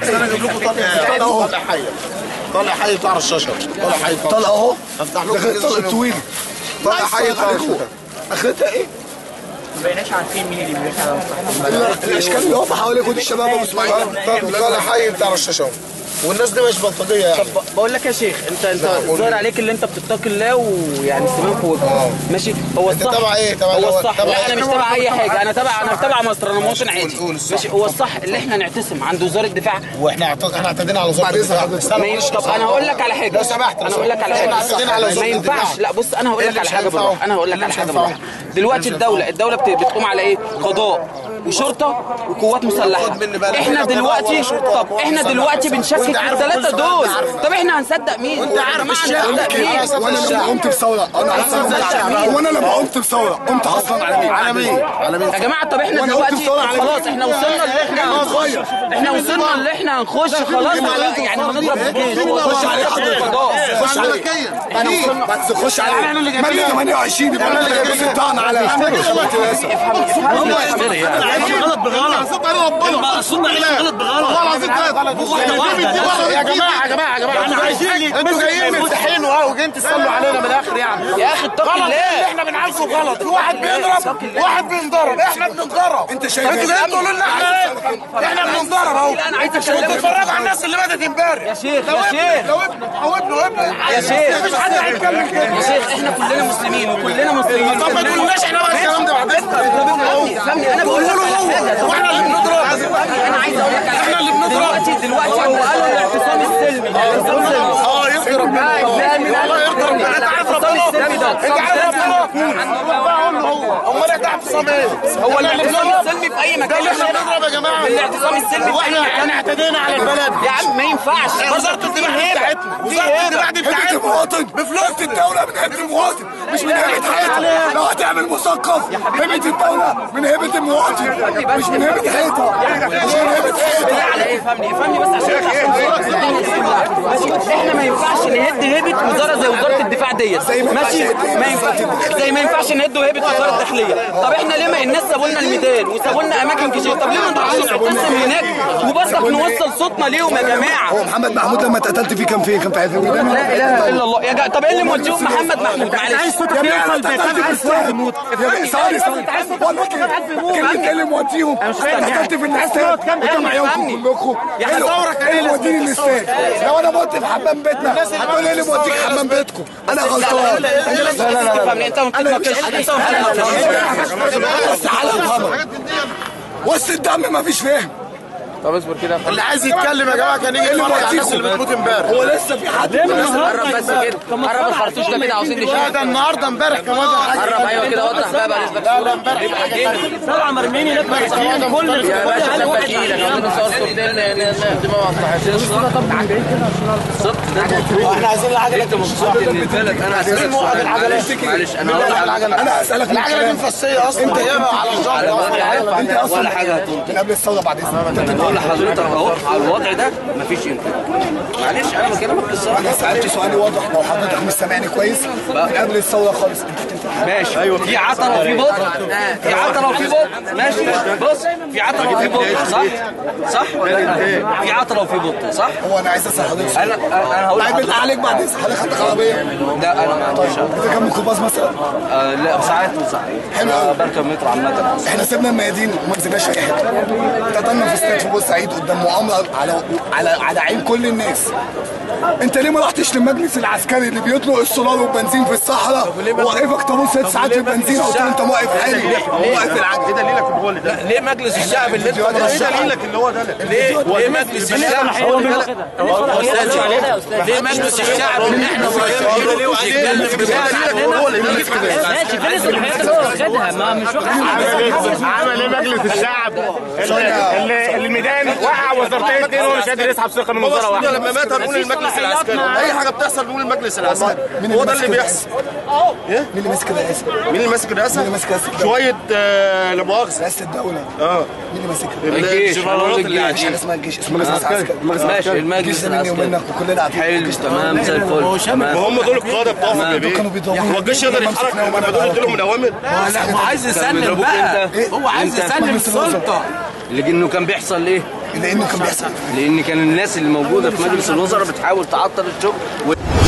انا اجيب لكم طالع اهو طالع حي طالع حي بتاع الشاشه طالع حي بتاع طلع اهو افتح ده غير لكم الطلق الطويل طالع حي بتاع عليكم. الشاشة. اخرتها ايه؟ ما بقيناش عارفين مين اللي بيمشي على مصلحة الاشكال اللي واقفه حواليكوا دي الشباب ابو اسماعيل طالع حي بتاع الشاشه والناس دي مش بلطجيه يعني طب بقول لك يا شيخ انت انت ظاهر عليك اللي انت بتتقي الله ويعني سيبك في وجهك ماشي هو انت الصح تبع ايه؟ تبع هو اللي- الصح تبع لا ايه؟ انا مش تبع اي حاجه انا تبع انا تبع مصر انا مواطن عادي قول الصح. ماشي هو الصح اللي احنا نعتصم عند وزاره الدفاع واحنا اعت- احنا اعتدينا على وزاره الدفاع ما ين- طب انا هقول لك على حاجه لو سمحت انا هقول لك على احنا حاجه اعتدينا على ما وزاره ينفعش الدفاع. لا بص انا هقول ايه لك اللي على مش حاجه هينفعه؟ بالراحه انا هقول لك ايه على اللي حاجه مش هينفعه؟ بالراحه دلوقتي الدوله الدوله بت- بتقوم على ايه قضاء وشرطه وقوات مسلحه خد مني بالك. احنا ولا قضاء دلوقتي ولا شرطة طب ولا احنا مسلحة. دلوقتي بنشكك وانت في عارف الثلاثه كل دول سنة عارف. طب احنا هنصدق مين وانت عارف يا جماعة الشعب هنصدق كده. مين على أساس وانا لما قمت بثوره انا اصلا وانا لما قمت بثوره قمت اصلا على مين؟ على مين؟ على مين؟ يا جماعه طب احنا وانا قلت دلوقتي بصورة على خلاص مين؟ احنا وصلنا اللي احنا هنخش احنا وصلنا اللي احنا هنخش خلاص ولا- يعني هنضرب الجيش خش عليه حضرتك خش عليه احنا وصلنا بس خش عليه مجلس 28 يبقى احنا اللي جايبين الطعن على غلط بغلط المقصود عيش غلط بغلط يا جماعه يا جماعه يا جماعه احنا عايزين انتوا جايين مفتحين واو وجايين تصلوا علينا من الاخر يعني يا اخي اتق غلط اللي الله احنا بنعالجه غلط في واحد بيضرب واحد بينضرب احنا بننضرب انت شايف انتوا ايه؟ جايين تقولوا لنا احنا ايه احنا بننضرب اهو لا انا عايز انتوا اكلمك اتفرجوا على الناس اللي ماتت امبارح يا شيخ لو يا ابنه شيخ لو ابنه او ابنه ابنه يا شيخ مفيش حد هيتكلم كده يا شيخ احنا كلنا مسلمين وكلنا مسلمين طب ما تقولناش احنا بقى الكلام ده بعدين فهمني فهمني انا بقول لك على حاجه طب واحنا اللي بنضرب انا عايز اقول لك على احنا اللي حاجه بنضرب. دلوقتي دلوقتي هو قال الاعتصام السلمي الاعتصام السلمي اه يرضي ربنا والله يرضي ربنا انت عارف ربنا السلمي ده انت عارف ربنا هو امال انت اعتصام ايه هو الاعتصام السلمي في اي ده مكان اللي يا احنا شيخ بنضرب يا جماعه الاعتصام السلمي في اي واحنا مكان احنا اعتدينا على البلد يا عم ما ينفعش وزاره الدفاع بتاعتنا وزاره الدفاع دي هيبة بتاعتنا المواطن بفلوس الدولة من هيبة المواطن مش من هيبة حياتها لو هتعمل مثقف هيبة الدولة من هيبة المواطن مش من هيبة حياتها مش من هيبة لا حياتها على ايه فهمني فهمني بس عشان عشان صورك في الدنيا دي كلها ماشي احنا ما ينفعش نهد هيبه وزاره زي وزاره الدفاع ديت زي ما ماشي ينفعش نهد ما ينفعش زي ما ينفعش نهد هيبه وزاره الداخليه طب احنا ليه ما الناس سابوا لنا الميدان وسابوا لنا اماكن كتير طب ليه ما نروحش نعتصم هناك وبصك نوصل صوتنا ليهم يا جماعه هو محمد محمود لما اتقتلت فيه كان فين؟ كان في حياة لا اله الا الله يا جا... طب ايه اللي موديهم محمد محمود معلش صوتك يوصل بيتك عايز تموت ثواني ثواني كلمة ايه اللي موديهم؟ انت قتلت في الاستاد وجمع يومكم كلكم يا ايه اللي- ثورة ايه اللي موديني الاستاد؟ لو انا مت في حمام بيتنا هتقول ايه اللي موديك حمام بيتكم؟ انا غلطان لا لا لا فهمني انت ما بتتناقش انت ما بتتناقش بس على الهمر وسط الدم مفيش فهم طب اصبر كده اللي عايز يتكلم يا جماعه كان يجي يتفرج على الناس اللي بتموت امبارح هو لسه في حد قرب بس كده قرب الخرطوش ده كده عاوزين لا نشوف ده النهارده امبارح كمان ده حاجه قرب ايوه كده وضح بقى بقى نسبة لا لا امبارح حاجه سبعة مرميين هناك مرميين كل يا باشا نبقى ايدك عاوزين نصور صورتين الدماغ ما طلعتش الصورة طب عن بعيد كده عشان الصوت احنا عايزين العجله انت مبسوط ان البلد انا هسألك سؤال معلش معلش انا هقول لك العجله انا اسالك من العجله دي مفسيه اصلا انت جايبها على على الجار الوضع ده انت اصلا ولا حاجه هتنطق من قبل الثوره بعد اذنك انا بقول لحضرتك اهو على الوضع ده مفيش انت معلش انا بكلمك بالصراحه انا سالت سؤالي واضح لو حضرتك مش سامعني كويس من قبل الثوره خالص ماشي ايوه في عطله وفي بطء في عطله وفي بطء ماشي بص في عطله وفي بطء صح صح ولا لا في عطله وفي بطء صح هو انا عايز اسال حضرتك سؤال. انا انا هقول طيب بالله عليك بعد اذنك حضرتك خدت عربيه لا انا ما عنديش انت كان ميكروباص مثلا آه لا ساعات وساعات حلو آه قوي. بركب مترو عامه احنا سيبنا الميادين وما نزلناش في اي حته اتقتلنا في استاد في بورسعيد قدام مؤامره على على على عين كل الناس انت ليه ما رحتش للمجلس العسكري اللي بيطلق السولار والبنزين في الصحراء ووقفك طابور ست ساعات في البنزين قلت له انت موقف حالي وواقف العجل ايه دليلك اللي هو ده ليه مجلس الشعب اللي انت ايه مرشحه دليلك اللي هو ده ليه ليه مجلس الشعب ليه مجلس الشعب ان احنا مرشحين يتكلم هو اللي يدلك كده ماشي فين الصلاحيات اللي هو واخدها ما مش واخد حاجه عمل ايه مجلس الشعب اللي, اللي الميدان وقع وزارتين اتنين وهو مش قادر يسحب ثقه من وزاره خلاص واحده لما مات هنقول المجلس العسكري اي حاجه بتحصل نقول المجلس العسكري مين هو ده ماسك اللي الرئاسة؟ بيحصل مين اللي ماسك الرئاسه؟ مين اللي ماسك الرئاسه مين اللي ماسك رئاسه الدوله؟ شويه آه، لا مؤاخذه رئاسه الدوله اه مين اللي ماسكها؟ الجيش الجنرالات اللي مش حاجه اسمها الجيش اسمه مجلس عسكري ماشي الجيش المجلس ده مني العسكري ومنك وكلنا قاعدين حلو تمام زي الفل ما تمام هم دول القاده بتوعهم يا بيه كانوا بيضربوا هو الجيش يقدر يتحرك لما دول يدوا من اوامر هو عايز يسلم بيضربوك بقى انت هو عايز انت يسلم السلطه اللي انه كان بيحصل ايه لانه كان بيحصل لان كان الناس اللي موجوده في مجلس الوزراء بتحاول تعطل الشغل